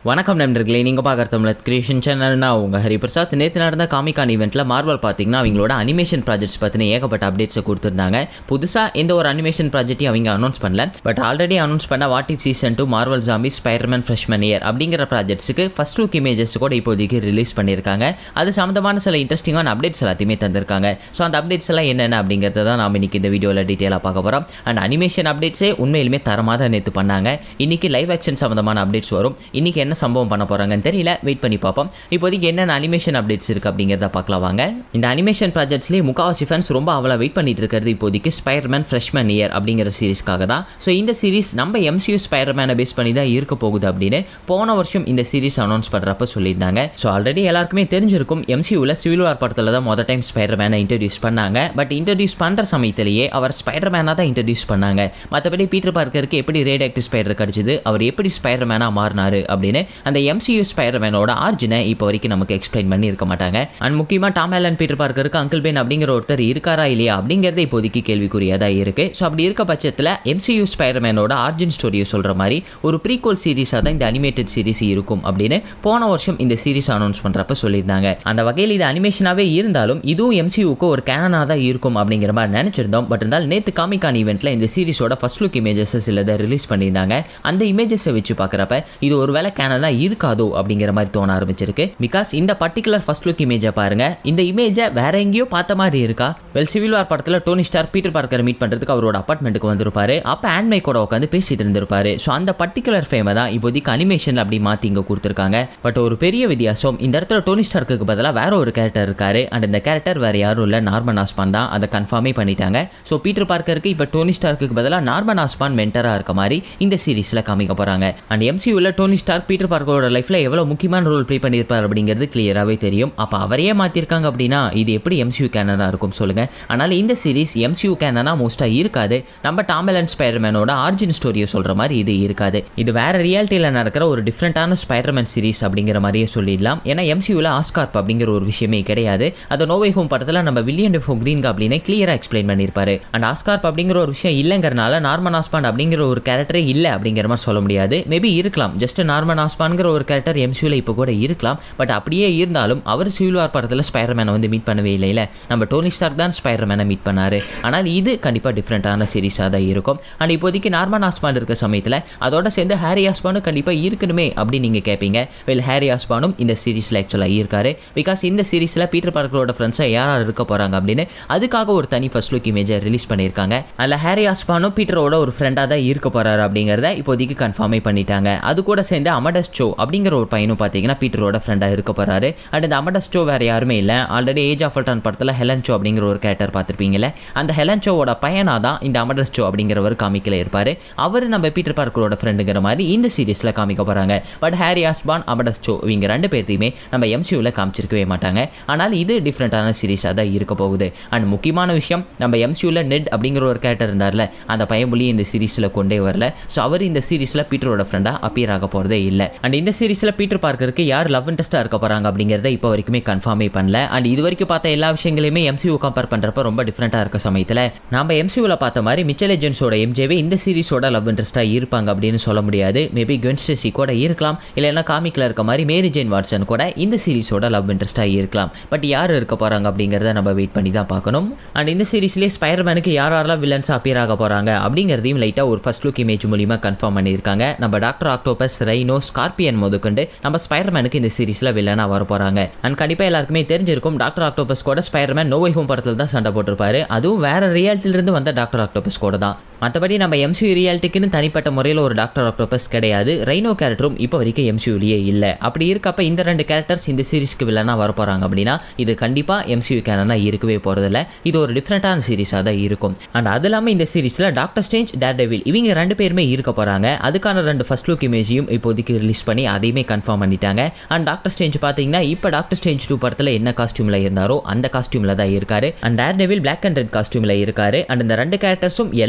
வணக்கம் நண்பர்களே நீங்கள் பார்க்குற தமிழ் கிரியேஷன் சேனல்னா உங்கள் ஹரிபிரசாத் நேற்று நடந்த காமிகான் ஈவெண்ட்டில் மார்வல் பார்த்தீங்கன்னா அவங்களோட அனிமேஷன் ப்ராஜெக்ட்ஸ் பற்றின ஏகப்பட்ட அப்டேட்ஸை கொடுத்துருந்தாங்க புதுசாக எந்த ஒரு அனிமேஷன் ப்ராஜெக்ட்டையும் அவங்க அனௌன்ஸ் பண்ணல பட் ஆல்ரெடி அனௌன்ஸ் பண்ண what if season two Marvel zombie Spiderman freshman year அப்படிங்கிற ப்ராஜெக்ட்ஸுக்கு ஃபஸ்ட் லுக் இமேஜஸ் கூட இப்போதைக்கு ரிலீஸ் பண்ணியிருக்காங்க அது சம்மந்தமான சில இன்ட்ரெஸ்டிங்கான அப்டேட்ஸ் எல்லாத்தையுமே தந்திருக்காங்க ஸோ அந்த அப்டேட்ஸ் எல்லாம் என்னென்ன அப்படிங்கிறத தான் நாம் இன்னைக்கு இந்த வீடியோவில் டீட்டெயிலாக பார்க்க போகிறோம் அண்ட் அனிமேஷன் அப்டேட்ஸே உண்மையிலுமே தரமாக தான் நேற்று பண்ணாங்க இன்னைக்கு லைவ் ஆக்ஷன் சம்மந்தமான அப்டேட்ஸ் வரும் இன்னைக்கு என்ன சம்பவம் பண்ண போகிறாங்கன்னு தெரியல வெயிட் பண்ணி பார்ப்போம் இப்போதைக்கு என்னென்ன அனிமேஷன் அப்டேட்ஸ் இருக்குது அப்படிங்கிறத பார்க்கலாம் வாங்க இந்த அனிமேஷன் ப்ராஜெக்ட்ஸ்லேயே முக்காவாசி ஃபேன்ஸ் ரொம்ப அவ்வளோ வெயிட் பண்ணிட்டு இருக்கிறது இப்போதைக்கு ஸ்பைடர்மேன் ஃப்ரெஷ்மேன் இயர் அப்படிங்கிற சீரிஸ்க்காக தான் ஸோ இந்த சீரிஸ் நம்ம எம்சியூ ஸ்பைடர்மேனை பேஸ் பண்ணி தான் இருக்க போகுது அப்படின்னு போன வருஷம் இந்த சீரிஸ் அனௌன்ஸ் பண்ணுறப்ப சொல்லியிருந்தாங்க ஸோ ஆல்ரெடி எல்லாருக்குமே தெரிஞ்சிருக்கும் எம்சியூவில் சிவில் வார் படத்தில் தான் மொதல் டைம் ஸ்பைடர்மேனை இன்ட்ரடியூஸ் பண்ணாங்க பட் இன்ட்ரடியூஸ் பண்ணுற சமயத்திலேயே அவர் ஸ்பைடர்மேனாக தான் இன்ட்ரடியூஸ் பண்ணாங்க மற்றபடி பீட்டர் பார்க்கருக்கு எப்படி ரேட் ஆக்டிவ் ஸ்பைடர் கிடச்சிது அவர் எப்படி ஸ்பைடர்மேனாக மாறினாரு அப்படின்னு அந்த எம்சியூ ஸ்பைடர்மேனோட ஆர்ஜினை இப்போ வரைக்கும் நமக்கு எக்ஸ்பிளைன் பண்ணி இருக்க மாட்டாங்க அண்ட் முக்கியமாக டாம் ஆலன் பீட்டர் பார்க்கருக்கு அங்கிள் பென் அப்படிங்கிற ஒருத்தர் இருக்காரா இல்லையா அப்படிங்கிறது இப்போதைக்கு கேள்விக்குரியதாக இருக்கு ஸோ அப்படி இருக்க பட்சத்தில் எம்சியூ ஸ்பைடர்மேனோட ஆர்ஜின் ஸ்டோரியை சொல்கிற மாதிரி ஒரு ப்ரீகோல் சீரிஸாக தான் இந்த அனிமேட்டட் சீரிஸ் இருக்கும் அப்படின்னு போன வருஷம் இந்த சீரிஸ் அனௌன்ஸ் பண்ணுறப்ப சொல்லியிருந்தாங்க அந்த வகையில் இது அனிமேஷனாகவே இருந்தாலும் இதுவும் எம்சியூக்கு ஒரு கேனனாக தான் இருக்கும் அப்படிங்கிற மாதிரி நினச்சிருந்தோம் பட் இருந்தால் நேற்று காமிகான் ஈவெண்ட்டில் இந்த சீரிஸோட ஃபர்ஸ்ட் லுக் இமேஜஸ் சிலதை ரிலீஸ் பண்ணியிருந்தாங்க அந்த இமேஜஸை வச்சு பார்க்குறப்ப இது ஒரு வேளை கேனனாக இருக்காதோ அப்படிங்கிற மாதிரி தோண ஆரம்பிச்சிருக்கு பிகாஸ் இந்த பர்டிகுலர் ஃபர்ஸ்ட் லுக் இமேஜை பாருங்க இந்த இமேஜை வேற எங்கேயோ பார்த்த மாதிரி இருக்கா வெல் சிவில் வார் படத்தில் டோனி ஸ்டார் பீட்டர் பார்க்கரை மீட் பண்ணுறதுக்கு அவரோட அப்பார்ட்மெண்ட்டுக்கு வந்திருப்பாரு அப்போ ஆண்மை கூட உட்காந்து பேசிட்டு இருந்திருப்பாரு ஸோ அந்த பர்டிகுலர் ஃபேமை தான் இப்போதைக்கு அனிமேஷன் அப்படி மாற்றி இங்கே கொடுத்துருக்காங்க பட் ஒரு பெரிய வித்தியாசம் இந்த இடத்துல டோனி ஸ்டார்க்கு பதிலாக வேற ஒரு கேரக்டர் இருக்காரு அண்ட் இந்த கேரக்டர் வேற யாரும் இல்லை நார்மன் ஆஸ்பான் தான் அதை கன்ஃபார்மே பண்ணிட்டாங்க ஸோ பீட்டர் பார்க்கருக்கு இப்போ டோனி ஸ்டார்க்கு பதிலாக நார்மன் ஆஸ்பான் மென்டராக இருக்க மாதிரி இந்த சீரிஸில் காமிக்க போகிறாங்க அண்ட் எம்சியூவில் டோனி ஸ்டார் பீட்டர் பார்க்கரோட லைஃப்பில் எவ்வளோ முக்கியமான ரோல் ப்ளே பண்ணியிருப்பார் அப்படிங்கிறது கிளியராகவே தெரியும் அப்போ அவரையே மாற்றிருக்காங்க அப்படின்னா இது எப்படி எம்சியூ கேனனாக இருக்கும் சொல்லுங்கள் ஆனால் இந்த சீரிஸ் எம்சியூ கேனனாக மோஸ்ட்டாக இருக்காது நம்ம டாமல் அண்ட் ஸ்பைடர்மேனோட ஆர்ஜின் ஸ்டோரியை சொல்கிற மாதிரி இது இருக்காது இது வேற ரியாலிட்டியில் நடக்கிற ஒரு டிஃப்ரெண்ட்டான ஸ்பைடர்மேன் சீரிஸ் அப்படிங்கிற மாதிரியே சொல்லிடலாம் ஏன்னா எம்சியூவில் ஆஸ்கார்ப் அப்படிங்கிற ஒரு விஷயமே கிடையாது அதை நோவை ஹோம் படத்தில் நம்ம வில்லியம் டெஃபோ கிரீன் அப்படின்னு கிளியராக எக்ஸ்பிளைன் பண்ணியிருப்பாரு அண்ட் ஆஸ்கார்ப் அப்படிங்கிற ஒரு விஷயம் இல்லைங்கிறனால நார்மன் ஆஸ்பான் அப்படிங்கிற ஒரு கேரக்டரே இல்லை அப்படிங்கிற மாதிரி சொல்ல முடியாது மேபி இருக்கலாம் ஜஸ்ட் நார்மன் ஆஸ்பான்ங்கிற ஒரு கேரக்டர் எம்சியூவில் இப்போ கூட இருக்கலாம் பட் அப்படியே இருந்தாலும் அவர் சிவில் வார் படத்தில் ஸ்பைடர்மேனை வந்து மீட் பண்ணவே இல்லைல்ல நம்ம டோனி ஸ்டார்க் தான் ஸ்பைடர்மேனை மீட் பண்ணாரு ஆனால் இது கண்டிப்பாக டிஃப்ரெண்ட்டான சீரிஸாக தான் இருக்கும் அண்ட் இப்போதைக்கு நார்மன் ஆஸ்பான் இருக்க சமயத்தில் அதோட சேர்ந்து ஹாரி ஆஸ்பானும் கண்டிப்பாக இருக்கணுமே அப்படின்னு நீங்கள் கேட்பீங்க வெல் ஹாரி ஆஸ்பானும் இந்த சீரிஸில் ஆக்சுவலாக இருக்காரு பிகாஸ் இந்த சீரிஸில் பீட்டர் பார்க்கரோட ஃப்ரெண்ட்ஸை யாராக இருக்க போகிறாங்க அப்படின்னு அதுக்காக ஒரு தனி ஃபர்ஸ்ட் லுக் இமேஜை ரிலீஸ் பண்ணியிருக்காங்க அதில் ஹாரி ஆஸ்பானும் பீட்டரோட ஒரு ஃப்ரெண்டாக தான் இருக்க போகிறாரு அப்படிங்கிறத இப்போதைக்கு கன்ஃபார்மே பண்ணிட்டாங்க அது கூட சேர்ந்து அமடஸ் சோ அப்படிங்கிற ஒரு பையனும் பார்த்தீங்கன்னா பீட்டரோட ஃப்ரெண்டாக இருக்க போகிறாரு அண்ட் இந்த அமடஸ் சோ வேறு யாருமே இல்லை ஆல்ரெடி ஏஜ் ஆஃப் அல்டான் படத்தில் ஹெலன் சோ அப்படிங்கிற ஒரு கேரக்டர் பார்த்துருப்பீங்களே அந்த ஹெலன் சோவோட பையனாக தான் இந்த அமடஸ் சோ அப்படிங்கிறவர் காமிக்கல இருப்பார் அவர் நம்ம பீட்டர் பார்க்கரோட ஃப்ரெண்டுங்கிற மாதிரி இந்த சீரிஸில் காமிக்க போகிறாங்க but Harry Osborn Amadeus Cho இவங்க ரெண்டு பேர்த்தையுமே நம்ம எம்சியூவில் காமிச்சிருக்கவே மாட்டாங்க ஆனால் இது டிஃப்ரெண்ட்டான சீரிஸாக தான் இருக்க போகுது அண்ட் முக்கியமான விஷயம் நம்ம எம்சியூவில் நெட் அப்படிங்கிற ஒரு கேரக்டர் இருந்தார்ல அந்த பையன்புலி இந்த சீரிஸில் கொண்டே வரல ஸோ அவர் இந்த சீரிஸில் பீட்டரோட ஃப்ரெண்டாக அப்பியர் ஆக போகிறதே இல்லை அண்ட் இந்த சீரிஸில் பீட்டர் பார்க்கருக்கு யார் லவ் இன்ட்ரெஸ்ட்டாக இருக்க போகிறாங்க அப்படிங்கிறத இப்போ வரைக்குமே கன்ஃபார்மே பண்ணல அண்ட் இது வரைக்கும் பார்த்த எல்லா விஷயங்களையுமே எம்சியூ கம்பேர் பண்ணுறப்ப ரொம்ப டிஃப்ரெண்ட்டாக இருக்க சமயத்தில் நம்ம எம்சியூவில் பார்த்த மாதிரி மிச்சல் ஏஜென்ட்ஸோட எம்ஜேவே இந்த சீரிஸோட லவ் இன்ட்ரெஸ்ட்டாக இருப்பாங்க அப்படின்னு சொல்ல முடியாது மேபி கென்ஸ்டசி கூட இருக்கலாம் இல்லைன்னா காமிக்கில் இருக்க மாதிரி மேரி ஜெயின் வாட்சன் கூட இந்த சீரிஸோட லவ் இன்ட்ரெஸ்ட்டாக இருக்கலாம் பட் யார் இருக்க போகிறாங்க அப்படிங்கிறத நம்ம வெயிட் பண்ணி தான் பார்க்கணும் அண்ட் இந்த சீரிஸ்லேயே ஸ்பைடர்மேனுக்கு யார் யாரெல்லாம் வில்லன்ஸ் அப்பியர் ஆக போகிறாங்க அப்படிங்கிறதையும் லைட்டாக ஒரு ஃபர்ஸ்ட் லுக் இமேஜ் மூலிமா கன்ஃபார்ம் பண்ணியிருக்காங்க நம்ம டாக்டர் ஆக்டோபஸ் ரைனோ ஸ்கார்பியன் முதற்கொண்டு நம்ம ஸ்பைடர்மேனுக்கு இந்த சீரிஸில் வில்லனாக வர போகிறாங்க அண்ட் கண்டிப்பாக எல்லாருக்குமே தெரிஞ்சிருக்கும் டாக்டர் ஆக்டோபஸ் கூட ஸ்பைடர்மேன் நோவை ஹோம் படத்தில் தான் சண்டை போட்டிருப்பாரு அதுவும் வேற ரியாலிட்டியிலிருந்து வந்த டாக்டர் ஆக்டோபஸ் கூட தான் மற்றபடி நம்ம எம்சியூ ரியாலிட்டிக்குன்னு தனிப்பட்ட முறையில் ஒரு டாக்டர் ஆக்டோபஸ் கிடையாது ரைனோ கேரக்டரும் இப்போ வரைக்கும் எம்சியூலேயே இல்லை அப்படி இருக்கப்ப இந்த ரெண்டு கேரக்டர்ஸ் இந்த சீரிஸ்க்கு வில்லனாக வர போகிறாங்க அப்படின்னா இது கண்டிப்பாக எம்சியூ கேனனாக இருக்கவே போகிறதில்ல இது ஒரு டிஃப்ரெண்ட்டான சீரிஸாக தான் இருக்கும் அண்ட் அது இல்லாமல் இந்த சீரிஸில் டாக்டர் ஸ்டேஞ்ச் டேர் டெவில் இவங்க ரெண்டு பேருமே இருக்க போகிறாங்க அதுக்கான ரெண்டு ஃபர்ஸ்ட் லுக் இமேஜையும் இப்போதைக்கு ரிலீஸ் பண்ணி அதையுமே கன்ஃபார்ம் பண்ணிட்டாங்க அண்ட் டாக்டர் ஸ்டேஞ்ச் பார்த்தீங்கன்னா இப்போ டாக்டர் ஸ்டேஞ்ச் டூ படத்தில் என்ன காஸ்டியூமில் இருந்தாரோ அந்த காஸ்டியூமில் தான் இருக்காரு and Daredevil black and red காஸ்டியூமில் இருக்காரு அண்ட் இந்த ரெண்டு கேரக்டர்ஸும் எல்லா எபிசோட்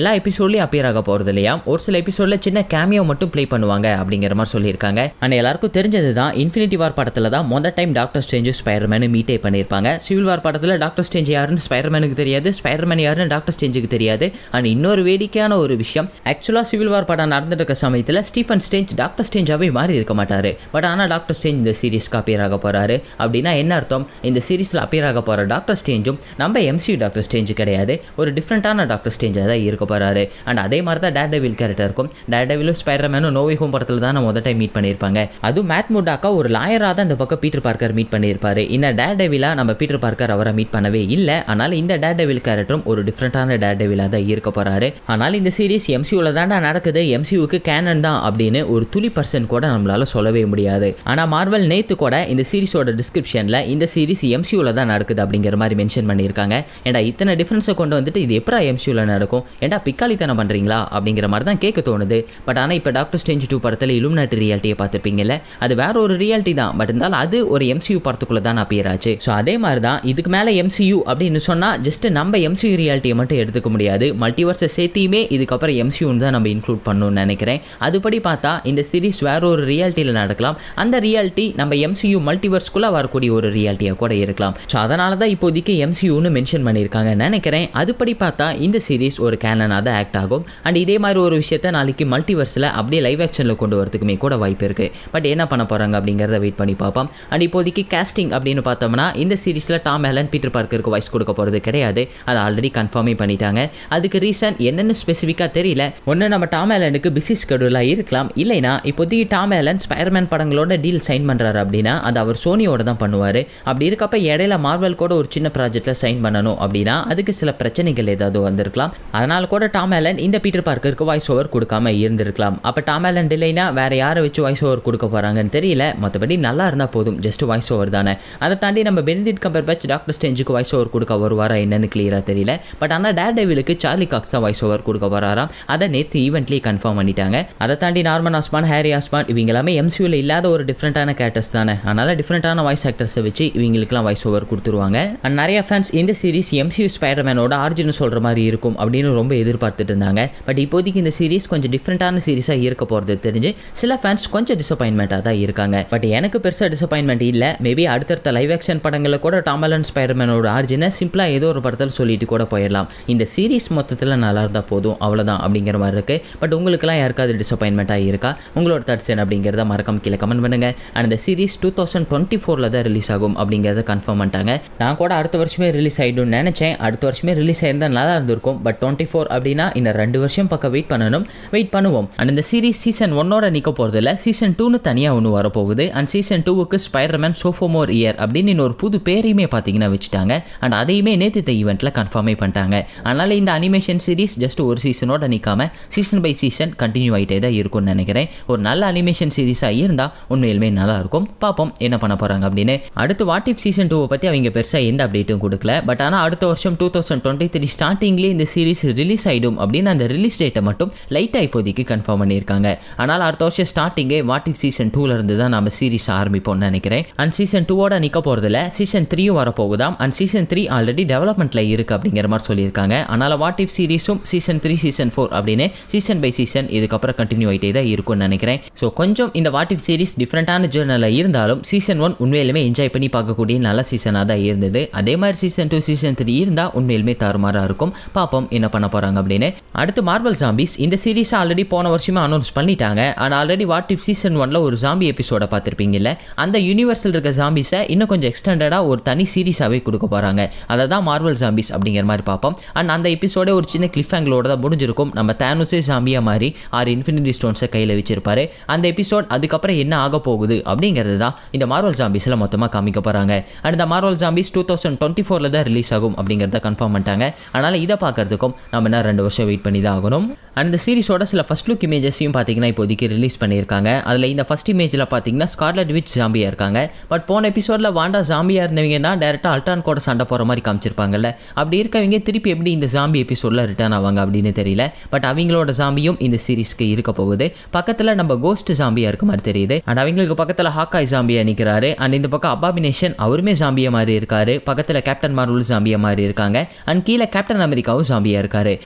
எபிசோட்லேயே அப்பியர் ஆக போகிறது இல்லையா ஒரு சில எபிசோடில் சின்ன கேமியோ மட்டும் ப்ளே பண்ணுவாங்க அப்படிங்கிற மாதிரி சொல்லியிருக்காங்க அண்ட் எல்லாருக்கும் தெரிஞ்சது தான் இன்ஃபினிட்டி வார் படத்தில் தான் மொதல் டைம் டாக்டர் ஸ்டேஞ்சும் ஸ்பைடர்மேனு மீட்டே பண்ணியிருப்பாங்க சிவில் வார் படத்தில் டாக்டர் ஸ்டேஞ்ச் யாருன்னு ஸ்பைடர்மேனுக்கு தெரியாது ஸ்பைடர்மேன் யாருன்னு டாக்டர் ஸ்டேஞ்சுக்கு தெரியாது அண்ட் இன்னொரு வேடிக்கையான ஒரு விஷயம் ஆக்சுவலாக சிவில் வார் படம் நடந்துட்டு இருக்க சமயத்தில் ஸ்டீஃபன் ஸ்டேஞ்ச் டாக்டர் ஸ்டேஞ்சாவே மாறி இருக்க மாட்டார் பட் ஆனால் டாக்டர் ஸ்டேஞ்ச் இந்த சீரிஸ்க்கு அப்பியர் ஆக போகிறாரு அப்படின்னா என்ன அர்த்தம் இந்த சீரிஸில் அப்பியர் ஆக போகிற டாக்டர் ஸ்டேஞ்சும் நம்ம எம்சியூ டாக்டர் ஸ்டேஞ்ச் கிடையாது ஒரு டிஃப்ரெண்ட்டான டாக்டர் ஸ்டேஞ்சாக தான் இருக்க போகிறாரு அண்ட் அதே மாதிரி தான் டேட் டெவில் கேரக்டர் இருக்கும் டேட் டெவிலும் ஸ்பைடர்மேனும் நோவி ஹோம் படத்தில் தான் முதல் டைம் மீட் பண்ணியிருப்பாங்க அதுவும் மேட் முட்டாக்கா ஒரு லாயராக தான் இந்த பக்கம் பீட்டர் பார்க்கர் மீட் பண்ணியிருப்பாரு இன்னும் டேட் டெவிலாக நம்ம பீட்டர் பார்க்கர் அவரை மீட் பண்ணவே இல்லை ஆனால் இந்த டேட் டெவில் கேரக்டரும் ஒரு டிஃப்ரெண்ட்டான டேட் டெவிலாக தான் இருக்க போகிறாரு ஆனால் இந்த சீரிஸ் எம்சியூவில் தாண்டா நடக்குது எம்சியூக்கு கேனன் தான் அப்படின்னு ஒரு துளி பர்சன்ட் கூட நம்மளால சொல்லவே முடியாது ஆனால் மார்வல் நேத்து கூட இந்த சீரிஸோட டிஸ்கிரிப்ஷனில் இந்த சீரிஸ் எம்சியூவில் தான் நடக்குது அப்படிங்கிற மாதிரி மென்ஷன் பண்ணியிருக்காங்க ஏன்டா இத்தனை டிஃப்ரென்ஸை கொண்டு வந்துட்டு இது எப்பரா எம்சியூவில் நடக்கும் ஏன்டா பிக்காளித்தனம் பண்ணுறீங்களா அப்படிங்கிற மாதிரி தான் கேட்க தோணுது பட் ஆனால் இப்போ டாக்டர் ஸ்டேஞ்ச் டூ படத்தில் இலுமினாட்டி ரியாலிட்டியை பார்த்துருப்பீங்கல்ல அது வேற ஒரு ரியாலிட்டி தான் பட் இருந்தாலும் அது ஒரு எம்சியூ படத்துக்குள்ளே தான் அப்பியர் ஆச்சு ஸோ அதே மாதிரி தான் இதுக்கு மேலே எம்சியூ அப்படின்னு சொன்னால் ஜஸ்ட் நம்ம எம்சியூ ரியாலிட்டியை மட்டும் எடுத்துக்க முடியாது மல்டிவர்ஸை சேர்த்தியுமே இதுக்கப்புறம் எம்சியூன்னு தான் நம்ம இன்க்ளூட் பண்ணணும்னு நினைக்கிறேன் அதுபடி பார்த்தா இந்த சீரிஸ் வேற ஒரு ரியாலிட்டியில் நடக்கலாம் அந்த ரியாலிட்டி நம்ம எம்சியூ மல்டிவர்ஸ்குள்ளே வரக்கூடிய ஒரு ரியாலிட்டியாக கூட இருக்கலாம் ஸோ அதனால தான் இப்போதைக்கு எம்சியூன்னு மென்ஷன் பண்ணியிருக்காங்க நினைக்கிறேன் அதுபடி பார்த்தா இந்த சீரிஸ் ஒரு கேனனாக தான் ஆக்ட் ஆகும் அண்ட் இதே மாதிரி ஒரு விஷயத்த நாளைக்கு மல்டிவர்ஸில் அப்படியே லைவ் ஆக்ஷனில் கொண்டு வரதுக்குமே கூட வாய்ப்பு இருக்குது பட் என்ன பண்ண போகிறாங்க அப்படிங்கிறத வெயிட் பண்ணி பார்ப்போம் அண்ட் இப்போதைக்கு கேஸ்டிங் அப்படின்னு பார்த்தோம்னா இந்த சீரிஸில் டாம் ஹேலன் பீட்டர் பார்க்கருக்கு வாய்ஸ் கொடுக்க போகிறது கிடையாது அதை ஆல்ரெடி கன்ஃபார்மே பண்ணிட்டாங்க அதுக்கு ரீசன் என்னென்னு ஸ்பெசிஃபிக்காக தெரியல ஒன்று நம்ம டாம் ஹேலனுக்கு பிஸி ஸ்கெடியூலாக இருக்கலாம் இல்லைனா இப்போதைக்கு டாம் ஹேலன் ஸ்பைடர்மேன் படங்களோட டீல் சைன் பண்ணுறாரு அப்படின்னா அது அவர் சோனியோட தான் பண்ணுவார் அப்படி இருக்கப்ப இடையில மார்வல் கூட ஒரு சின்ன ப்ராஜெக்ட்டில் சைன் பண்ணணும் அப்படின்னா அதுக்கு சில பிரச்சனைகள் ஏதாவது வந்திருக்கலாம் அதனால கூட டாம் ஹேலன் இந்த பீட்டர் பார்க்கருக்கு வாய்ஸ் ஓவர் கொடுக்காம இருந்திருக்கலாம் அப்போ டாம் ஹேலன் டிலேனா வேற யாரை வச்சு வாய்ஸ் ஓவர் கொடுக்க போகிறாங்கன்னு தெரியல மற்றபடி நல்லா இருந்தால் போதும் ஜஸ்ட் வாய்ஸ் ஓவர் தானே அதை தாண்டி நம்ம பெனிடிட் கம்பர் பேட்ச் டாக்டர் ஸ்டேஞ்சுக்கு வாய்ஸ் ஓவர் கொடுக்க வருவாரா என்னன்னு கிளியராக தெரியல பட் ஆனால் டேர் டெவிலுக்கு சார்லி காக்ஸ் தான் வாய்ஸ் ஓவர் கொடுக்க வராராம் அதை நேற்று ஈவெண்ட்லேயே கன்ஃபார்ம் பண்ணிட்டாங்க அதை தாண்டி நார்மன் ஆஸ்மான் ஹேரி ஆஸ்மான் இவங்க எல்லாமே எம்சியூவில் இல்லாத ஒரு டிஃப்ரெண்ட்டான கேரக்டர்ஸ் தானே அதனால டிஃப்ரெண்ட்டான வாய்ஸ் ஆக்டர்ஸை வச்சு இவங்களுக்குலாம் வாய்ஸ் ஓவர் கொடுத்துருவாங்க அண்ட் நிறைய ஃபேன்ஸ் இந்த சீரிஸ் எம்சியூ ஸ்பைடர்மேனோட ஆர்ஜின் சொல்கிற மாதிரி இருக்கும் அப்படின்னு ரொம்ப எதிர்பார்த்துட்டு இருந்தாங்க பட் இப்போதைக்கு இந்த சீரிஸ் கொஞ்சம் டிஃப்ரெண்ட்டான சீரிஸாக இருக்க போகிறது தெரிஞ்சு சில ஃபேன்ஸ் கொஞ்சம் டிசப்பாயின்மெண்ட்டாக தான் இருக்காங்க பட் எனக்கு பெருசாக டிசப்பாயின்மெண்ட் இல்லை மேபி அடுத்தடுத்த லைவ் ஆக்ஷன் படங்களில் கூட டாமலன் ஸ்பைடர்மேனோட ஆர்ஜினை சிம்பிளாக ஏதோ ஒரு படத்தில் சொல்லிட்டு கூட போயிடலாம் இந்த சீரிஸ் மொத்தத்தில் நல்லா இருந்தால் போதும் அவ்வளோதான் அப்படிங்கிற மாதிரி இருக்குது பட் உங்களுக்குலாம் யாருக்காவது டிசப்பாயின்மெண்ட்டாக இருக்கா உங்களோட தாட்ஸ் என்ன அப்படிங்கிறத மறக்காம கீழே கமெண்ட் பண்ணுங்க அண்ட் இந்த சீரிஸ் டூ தௌசண்ட் டுவெண்ட்டி ஃபோரில் தான் ரிலீஸ் ஆகும் அப்படிங்கிறத கன்ஃபார்ம் பண்ணிட்டாங்க நான் கூட அடுத்த வருஷமே ரிலீஸ் ஆகிடும்னு நினச்சேன் அடுத்த வருஷமே ரிலீஸ் ஆயிருந்தால் நல்லா இருந்திருக்கும் பட் டுவெண்ட்டி ஃபோர் அப்படின்னா இன்னும் ரெண்டு வருஷம் பக்கம் வெயிட் பண்ணணும் வெயிட் பண்ணுவோம் அண்ட் இந்த சீரிஸ் சீசன் ஒன்னோட நிற்க போகிறது இல்லை சீசன் டூன்னு தனியாக ஒன்று வரப்போகுது அண்ட் சீசன் டூவுக்கு ஸ்பைடர்மேன் சோஃபோமோர் இயர் அப்படின்னு இன்னொரு புது பேரையுமே பார்த்தீங்கன்னா வச்சுட்டாங்க அண்ட் அதையுமே நேற்று ஈவெண்ட்டில் கன்ஃபார்மே பண்ணிட்டாங்க அதனால் இந்த அனிமேஷன் சீரிஸ் ஜஸ்ட் ஒரு சீசனோட நிற்காம சீசன் பை சீசன் கண்டினியூ ஆகிட்டே தான் இருக்கும்னு நினைக்கிறேன் ஒரு நல்ல அனிமேஷன் சீரிஸாக இருந்தால் உண்மையிலுமே நல்லா இருக்கும் பார்ப்போம் என்ன பண்ண போகிறாங்க அப்படின்னு அடுத்து வாட் இஃப் சீசன் டூவை பற்றி அவங்க பெருசாக எந்த அப்டேட்டும் கொடுக்கல பட் ஆனால் அடுத்த வருஷம் டூ தௌசண்ட் டுவெண்ட்டி த்ரீ ஸ்டார்டிங்லேயே இந்த சீரிஸ் ரிலீஸ் ஆகிடும் அப்படின்னு அந்த ரிலீஸ் டேட்டை மட்டும் லைட்டாக இப்போதைக்கு கன்ஃபார்ம் பண்ணியிருக்காங்க ஆனால் அடுத்த வருஷம் ஸ்டார்டிங்கே வாட் இஃப் சீசன் டூலேருந்து தான் நம்ம சீரிஸ் ஆரம்பிப்போம்னு நினைக்கிறேன் அண்ட் சீசன் டூவோட நிற்க போகிறதுல சீசன் த்ரீயும் வரப்போகுதாம் அண்ட் சீசன் த்ரீ ஆல்ரெடி டெவலப்மெண்ட்டில் இருக்குது அப்படிங்கிற மாதிரி சொல்லியிருக்காங்க அதனால் வாட் இஃப் சீரிஸும் சீசன் த்ரீ சீசன் ஃபோர் அப்படின்னு சீசன் பை சீசன் இதுக்கப்புறம் கண்டினியூ ஆகிட்டே தான் இருக்கும்னு நினைக்கிறேன் ஸோ கொஞ்சம் இந்த வாட் இஃப் சீரிஸ் டிஃப்ரெண்ட்டான ஜேர்னலில் இருந்தாலும் சீசன் ஒன் உண்மையிலுமே என்ஜாய் பண்ணி பார்க்கக்கூடிய நல்ல சீசனாக தான் இருந்தது அதே மாதிரி சீசன் டூ சீசன் த்ரீ இருந்தால் உண்மையிலுமே தாறுமாறாக இருக்கும் பார்ப்போம் என்ன பண்ண போகிறாங்க அப்படின்னு அடுத்து மார்வல் ஜாம்பிஸ் இந்த சீரிஸ் ஆல்ரெடி போன வருஷமே அனௌன்ஸ் பண்ணிட்டாங்க ஆனால் ஆல்ரெடி வாட் இஃப் சீசன் ஒன்ல ஒரு ஜாம்பி எபிசோட பார்த்துருப்பீங்கல்ல அந்த யூனிவர்சல் இருக்க ஜாம்பிஸை இன்னும் கொஞ்சம் எக்ஸ்டெண்டடாக ஒரு தனி சீரிஸாகவே கொடுக்க போகிறாங்க அதை தான் மார்வல் ஜாம்பிஸ் அப்படிங்கிற மாதிரி பார்ப்போம் அண்ட் அந்த எபிசோட ஒரு சின்ன கிளிஃப் ஆங்கிளோட தான் முடிஞ்சிருக்கும் நம்ம தேனோஸே ஜாம்பியாக மாதிரி ஆறு இன்ஃபினிட்டி ஸ்டோன்ஸை கையில் வச்சிருப்பாரு அந்த எபிசோட் அதுக்கப்புறம் என்ன ஆக போகுது அப்படிங்கிறது தான் இந்த மார்வல் ஜாம்பிஸில் மொத்தமாக காமிக்க போகிறாங்க அண்ட் இந்த Marvel zombies two thousand twenty ஃபோரில் தான் ரிலீஸ் ஆகும் அப்படிங்கிறத கன்ஃபார்ம் பண்ணிட்டாங்க அதனால் இதை பார்க்கறதுக்கும் நம்ம என்ன ரெண்டு வருஷம் வெயிட் பண்ணி தான் ஆகணும் அண்ட் இந்த சீரிஸோட சில ஃபஸ்ட் லுக் இமேஜஸையும் பார்த்தீங்கன்னா இப்போதைக்கு ரிலீஸ் பண்ணியிருக்காங்க அதில் இந்த ஃபஸ்ட் இமேஜில் பார்த்தீங்கன்னா ஸ்கார்லட் விச் ஜாம்பியாக இருக்காங்க பட் போன எபிசோடில் வாண்டா ஜாம்பியாக இருந்தவங்க தான் டேரெக்டாக அல்ட்ரான் கூட சண்டை போகிற மாதிரி காமிச்சிருப்பாங்கல்ல அப்படி இருக்கவங்க திருப்பி எப்படி இந்த ஜாம்பி எபிசோடில் ரிட்டர்ன் ஆவாங்க அப்படின்னு தெரியல பட் அவங்களோட ஜாம்பியும் இந்த சீரிஸ்க்கு இருக்க போகுது பக்கத்தில் நம்ம கோஸ்ட் ஜாம்பியாக இருக்க மாதிரி தெரியுது அண்ட் அவங்களுக்கு பக்கத்தில் ஹாக்காய் ஜாம்பியாக நிற்கிறாரு அண்ட் இந்த பக்கம் அபாபினேஷன் அவருமே ஜாம்பியா மாதிரி இருக்காரு பக்கத்தில் கேப்டன் மார்வல் ஜாம்பியா மாதிரி இருக்காங்க அண்ட் கீழே கேப்டன் அமெரிக்காவும் ஜாம்பியா இருக்காரு ஐ மீன்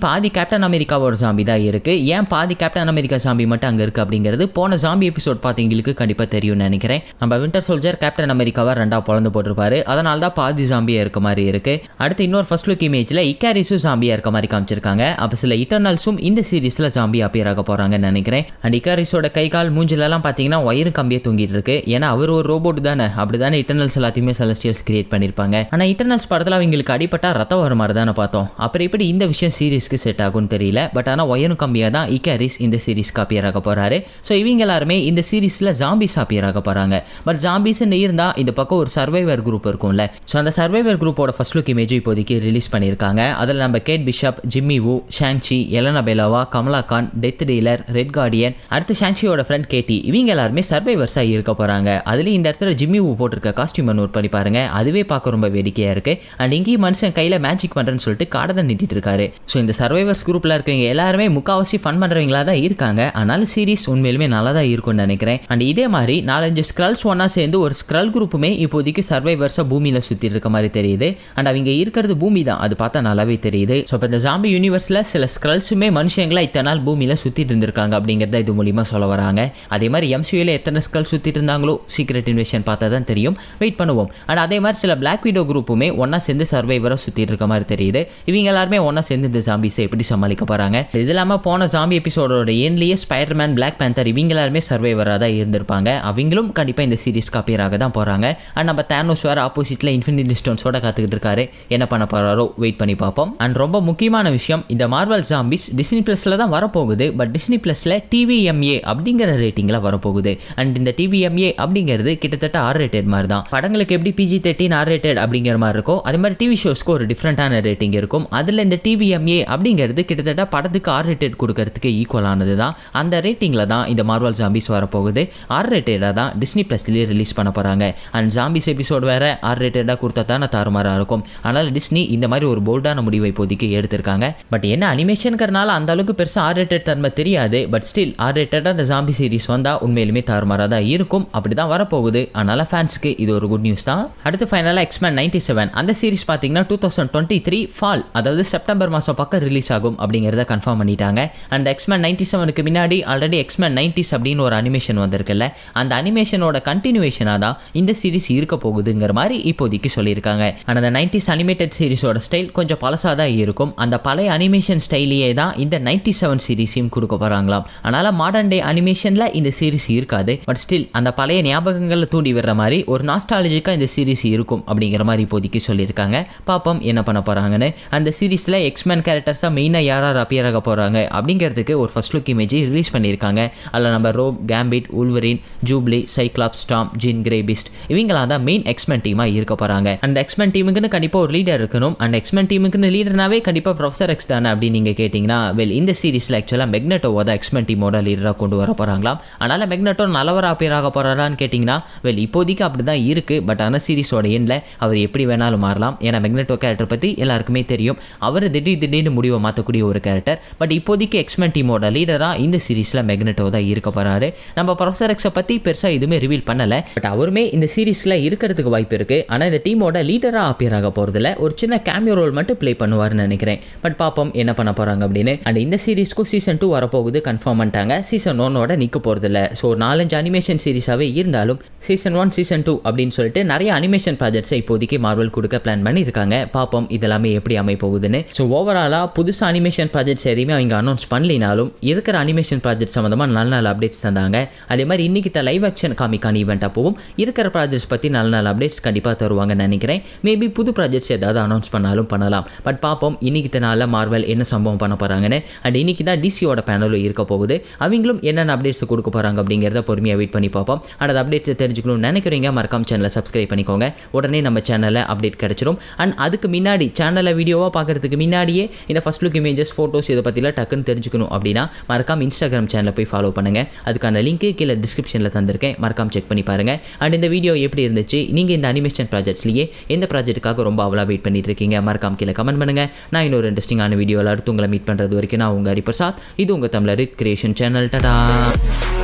பாதி கேப்டன் அமெரிக்காவோட ஜாம்பி தான் இருக்குது ஏன் பாதி கேப்டன் அமெரிக்கா ஜாம்பி மட்டும் அங்கே இருக்குது அப்படிங்கிறது போன ஜாம்பி எபிசோட் பார்த்தீங்களுக்கு கண்டிப்பாக தெரியும்னு நினைக்கிறேன் நம்ம வின்டர் சோல்ஜர் கேப்டன் அமெரிக்காவை ரெண்டா பிறந்து போட்டிருப்பாரு அதனால தான் பாதி ஜாம்பியாக இருக்க மாதிரி இருக்குது அடுத்து இன்னொரு ஃபர்ஸ்ட் லுக் இமேஜில் இக்காரிஸும் ஜாம்பியாக இருக்க மாதிரி காமிச்சிருக்காங்க அப்போ சில இட்டர்னல்ஸும் இந்த சீரிஸில் ஜாம்பி அப்பியர் ஆக போகிறாங்கன்னு நினைக்கிறேன் அண்ட் இக்காரிஸோட கை கால் மூஞ்சிலலாம் பார்த்தீங்கன்னா ஒயரு கம்பியே தொங்கிட்டு இருக்கு ஏன்னா அவர் ஒரு ரோபோட் தானே அப்படி தானே இட்டர்னல்ஸ் எல்லாத்தையுமே செலஸ்டியல்ஸ் கிரியேட் பண்ணியிருப்பாங்க ஆனால் இட்டர்னல்ஸ் படத்தில் அவங்களுக்கு அடிப்பட்டா ரத்தம் வர மாதிரி தானே பார்த்தோம் அப்புறம் எப்படி இந்த விஷயம் சீரிஸ்க்கு செட் ஆகும்னு தெரியல பட் ஆனால் ஒயரும் கம்மியாக தான் இக்காரிஸ் இந்த சீரிஸ்க்கு அப்பியர் ஆக போகிறாரு ஸோ இவங்க எல்லாருமே இந்த சீரிஸில் ஜாம்பிஸ் அப்பியர் ஆக போகிறாங்க பட் ஜாம்பிஸ்ன்னு இருந்தால் இந்த பக்கம் ஒரு சர்வைவர் குரூப் இருக்கும்ல ஸோ அந்த சர்வைவர் குரூப்போட ஃபர்ஸ்ட் லுக் இமேஜ் இப்போதைக்கு ரிலீஸ் பண்ணியிருக்காங்க அதில் நம்ம Kate Bishop Jimmy Woo Shang Chi Yelena Belova Kamala Khan death dealer red guardian அடுத்து ஷாங்சியோட ஃப்ரெண்ட் கேட்டி இவங்க எல்லாருமே சர்வைவர்ஸாக இருக்க போகிறாங்க அதுலேயும் இந்த இடத்துல ஜிம்மி வு போட்டிருக்க காஸ்டியூமை நோட் பண்ணி பாருங்க அதுவே பார்க்க ரொம்ப வேடிக்கையாக இருக்குது அண்ட் இங்கேயும் மனுஷன் கையில் மேஜிக் பண்ணுறேன்னு சொல்லிட்டு காடை தான் நீட்டிட்டு இருக்காரு ஸோ இந்த சர்வைவர்ஸ் குரூப்பில் இருக்கவங்க எல்லாருமே முக்காவாசி ஃபன் பண்ணுறவங்களா தான் இருக்காங்க அதனால சீரிஸ் உண்மையிலுமே நல்லா தான் இருக்கும்னு நினைக்கிறேன் அண்ட் இதே மாதிரி நாலஞ்சு ஸ்க்ரல்ஸ் ஒன்றா சேர்ந்து ஒரு ஸ்க்ரல் குரூப்புமே இப்போதைக்கு சர்வைவர்ஸாக பூமியில் சுற்றிட்டு இருக்க மாதிரி தெரியுது அண்ட் அவங்க இருக்கிறது பூமி தான் அது பார்த்தா நல்லாவே தெரியுது ஸோ இப்போ இந்த ஜாம்பி யூனிவர்ஸில் சில ஸ்க்ரல்ஸுமே மனுஷங்களா இத்தனை நாள் பூமியில் சுற்றிட்டு இருந்திருக்காங்க அப்படிங்கிறத இது மூலியமாக சொல்ல வராங்க அதே மாதிரி எம்சியூல எத்தனை ஸ்க்ரல் சுற்றிட்டு இருந்தாங்களோ சீக்ரெட் இன்வெஷன் பார்த்தா தான் தெரியும் வெயிட் பண்ணுவோம் அண்ட் அதே மாதிரி சில பிளாக் வீடியோ குரூப்புமே ஒன்றா சேர்ந்து சர்வைவராக சுற்றிட்டு இருக்க மாதிரி தெரியுது இவங்க எல்லாருமே ஒன்றா சேர்ந்து இந்த ஜாம்பிஸை எப்படி சமாளிக்க போகிறாங்க இது இல்லாமல் போன ஜாம்பி எபிசோடோட எண்ட்லேயே ஸ்பைடர்மேன் பிளாக் பேந்தர் இவங்க எல்லாருமே சர்வைவராக தான் இருந்திருப்பாங்க அவங்களும் கண்டிப்பாக இந்த சீரிஸ் காப்பியராக தான் போகிறாங்க அண்ட் நம்ம தேனோஸ் வேறு ஆப்போசிட்டில் இன்ஃபினிட்டி ஸ்டோன்ஸோட காத்துக்கிட்டு இருக்காரு என்ன பண்ண போகிறாரோ வெயிட் பண்ணி பார்ப்போம் அண்ட் ரொம்ப முக்கியமான விஷயம் இந்த மார்வல் ஜாம்பிஸ் டிஸ்னி ப்ளஸில் தான் வரப்போகுது பட் டிஸ்னி ப்ளஸில் டிவிஎம்ஏ அப்படிங்கிற ரேட்டிங்கில் வரப்போகுது அண்ட் இந்த டிவிஎம்ஏ அப்படிங்கிறது கிட்டத்தட்ட ஆர் ரேட்டட் மாதிரி தான் படங்களுக்கு எப்படி பிஜி தேர்ட்டின் ஆர் ரேட்டட் அப்படிங்கிற மாதிரி இருக்கும் அதே மாதிரி டிவி ஷோஸ்க்கு ஒரு டிஃப்ரெண்ட்டான ரேட்டிங் இருக்கும் அதில் இந்த டிவிஎம்ஏ அப்படிங்கிறது கிட்டத்தட்ட படத்துக்கு ஆர் ரேட்டட் கொடுக்கறதுக்கு ஈக்குவலானது தான் அந்த ரேட்டிங்கில் தான் இந்த மார்வல் ஜாம்பிஸ் வரப்போகுது ஆர் ரேட்டடாக தான் டிஸ்னி ப்ளஸ்லேயே ரிலீஸ் பண்ண போகிறாங்க அண்ட் ஜாம்பிஸ் எபிசோட் வேறு ஆர் ரேட்டடாக கொடுத்தா தானே தாறுமாறாக இருக்கும் அதனால் டிஸ்னி இந்த மாதிரி ஒரு போல்டான முடிவை இப்போதைக்கு எடுத்திருக்காங்க பட் என்ன அனிமேஷனுங்கிறனால அந்த அளவுக்கு பெருசாக ஆர் ரேட்டட் தன்மை தெரியாது பட் ஸ்டில் ஆர் ரேட்டடாக அந்த ஜாம்பி சீரிஸ் வந்தால் உண்மையிலுமே தாறுமாறாக தான் இருக்கும் அப்படி தான் வரப்போகுது அதனால் ஃபேன்ஸ்க்கு இது ஒரு குட் நியூஸ் தான் அடுத்து ஃபைனலாக எக்ஸ்மேன் நைன்டி செவன் அந்த சீரிஸ் பார்த்தீங்கன்னா two thousand twenty three fall அதாவது செப்டம்பர் மாதம் பக்கம் ரிலீஸ் ஆகும் அப்படிங்கிறத கன்ஃபார்ம் பண்ணிட்டாங்க அண்ட் எக்ஸ்மேன் நைன்டி செவனுக்கு முன்னாடி ஆல்ரெடி எக்ஸ்மேன் நைன்டிஸ் அப்படின்னு ஒரு அனிமேஷன் வந்திருக்குல்ல அந்த அனிமேஷனோட கண்டினியூவேஷனாக தான் இந்த சீரிஸ் இருக்க போகுதுங்கிற மாதிரி இப்போதைக்கு சொல்லியிருக்காங்க அண்ட் அந்த நைன்டிஸ் அனிமேட்டட் சீரிஸோட ஸ்டைல் கொஞ்சம் பழசாக தான் இருக்கும் அந்த பழைய அனிமேஷன் ஸ்டைலையே தான் இந்த நைன்டி செவன் சீரிஸையும் கொடுக்க போகிறாங்களாம் அதனால் மாடர்ன் டே அனிமேஷனில் இந்த சீரிஸ் இருக்காது பட் ஸ்டில் அந்த பழைய ஞாபகங்களை தூண்டி விடுற மாதிரி ஒரு நாஸ்டாலஜிக்காக இந்த சீரிஸ் இருக்கும் அப்படிங்கிற மாதிரி இப்போதைக்கு சொல்லியிருக்காங்க பாப்போம் என்ன பண்ண போகிறாங்கன்னு அந்த சீரிஸில் எக்ஸ்மேன் கேரக்டர்ஸாக மெயினாக யார் யார் அப்பியர் ஆக போகிறாங்க அப்படிங்கிறதுக்கு ஒரு ஃபர்ஸ்ட் லுக் இமேஜ் ரிலீஸ் பண்ணியிருக்காங்க அதில் நம்ம Rogue Gambit Wolverine Jubilee Cyclops Storm Jean Grey Beast இவங்களாம் தான் மெயின் எக்ஸ்மேன் டீமாக இருக்க போகிறாங்க அந்த எக்ஸ்மேன் டீமுக்குன்னு கண்டிப்பாக ஒரு லீடர் இருக்கணும் அண்ட் எக்ஸ்மேன் டீமுக்குன்னு லீடர்னாவே கண்டிப்பாக ப்ரொஃபசர் எக்ஸ் தானே அப்படின்னு நீங்கள் கேட்டிங்கன்னா வெல் இந்த சீரிஸில் ஆக்சுவலாக மெக்னட்டோவை தான் எக்ஸ்மேன் டீமோட லீடராக கொண்டு வர போகிறாங்களாம் அதனால் மெக்னட்டோ நல்லவராக அப்பியர் ஆக போகிறாரான்னு கேட்டிங்கன்னா வெல் இப்போதைக்கு அப்படி தான் இருக்குது பட் ஆனால் சீரிஸோட எண்ணில் அவர் எப்படி வேணாலும் மாறலாம் ஏன்னா மெக்னட்டோ கேரக்டர் பற்றி எல்லாருக்குமே தெரியும் அவர் திடீர் திடீர்னு முடிவை மாற்றக்கூடிய ஒரு கேரக்டர் பட் இப்போதைக்கு எக்ஸ்மேன் டீமோட லீடராக இந்த சீரிஸில் மெக்னட்டோ தான் இருக்க போகிறாரு நம்ம ப்ரொஃபசர் எக்ஸை பற்றி பெருசாக எதுவுமே ரிவீல் பண்ணலை பட் அவருமே இந்த சீரிஸில் இருக்கிறதுக்கு வாய்ப்பு இருக்குது ஆனால் இந்த டீமோட லீடராக அப்பியர் ஆக போகிறதுல ஒரு சின்ன கேமியோ ரோல் மட்டும் ப்ளே பண்ணுவார்னு நினைக்கிறேன் பட் பார்ப்போம் என்ன பண்ண போகிறாங்க அப்படின்னு அண்ட் இந்த சீரிஸ்க்கும் சீசன் டூ வரப்போகுது கன்ஃபார்ம் பண்ணிட்டாங்க சீசன் ஒன்னோட நிற்க போகிறதில்ல ஸோ நாலஞ்சு அனிமேஷன் சீரிஸாகவே இருந்தாலும் சீசன் ஒன் சீசன் டூ அப்படின்னு சொல்லிட்டு நிறைய அனிமேஷன் ப்ராஜெக்ட்ஸை இப்போதைக்கு மார்வல் கொடுக்க பிளான் பண்ணியிருக்காங்க பார்ப்போம் இதெல்லாமே எப்படி அமைய போகுதுன்னு ஸோ ஓவராலாக புதுசாக அனிமேஷன் ப்ராஜெக்ட்ஸ் எதையுமே அவங்க அனௌன்ஸ் பண்ணலினாலும் இருக்கிற அனிமேஷன் ப்ராஜெக்ட் சம்மந்தமாக நல்ல நல்ல அப்டேட்ஸ் தந்தாங்க அதே மாதிரி இன்னைக்கு த லைவ் ஆக்ஷன் காமிக்கான ஈவெண்ட் அப்பவும் இருக்கிற ப்ராஜெக்ட்ஸ் பற்றி நல்ல நல்ல அப்டேட்ஸ் கண்டிப்பாக தருவாங்கன்னு நினைக்கிறேன் மேபி புது ப்ராஜெக்ட்ஸ் ஏதாவது அனௌன்ஸ் பண்ணாலும் பண்ணலாம் பட் பார்ப்போம் இன்னைக்கு நாளில் மார்வல் என்ன சம்பவம் பண்ண போகிறாங்கன்னு அண்ட் இன்னைக்கு தான் டிசியோட பேனலும் இருக்க போகுது அவங்களும் என்னென்ன அப்டேட்ஸ் கொடுக்க போகிறாங்க அப்படிங்கிறத பொறுமையாக வெயிட் பண்ணி பார்ப்போம் அண்ட் அந்த அப்டேட்ஸை தெரிஞ்சுக்கணும்னு நினைக்கிறீங்க மறக்காம சேனலை சப்ஸ்கிரைப் பண்ணிக்கோங்க உடனே நம்ம சேனலில் அப்டேட் கிடச்சிரும் அண்ட் அதுக்கு முன்னாடி சேனலில் வீடியோவாக பார்க்குறதுக்கு முன்னாடியே இந்த ஃபஸ்ட் லுக் இமேஜஸ் ஃபோட்டோஸ் இதை பற்றிலாம் டக்குன்னு தெரிஞ்சுக்கணும் அப்படின்னா மறக்காம இன்ஸ்டாகிராம் சேனலை போய் ஃபாலோ பண்ணுங்கள் அதுக்கான லிங்க்கு கீழே டிஸ்கிரிப்ஷனில் தந்திருக்கேன் மறக்காம செக் பண்ணி பாருங்கள் அண்ட் இந்த வீடியோ எப்படி இருந்துச்சு நீங்கள் இந்த அனிமேஷன் ப்ராஜெக்ட்ஸ்லேயே எந்த ப்ராஜெக்ட்டுக்காக ரொம்ப அவ்வளோ வெயிட் பண்ணிட்டு இருக்கீங்க மறக்காம கீழே கமெண்ட் பண்ணுங்கள் நான் இன்னொரு இன்ட்ரெஸ்டிங்கான வீடியோவில் அடுத்து உங்களை மீட் பண்ணுறது வரைக்கும் நான் உங்கள் ஹரிபிரசாத் இது உங்கள் தமிழர் கிரியேஷன் சேனல் டடா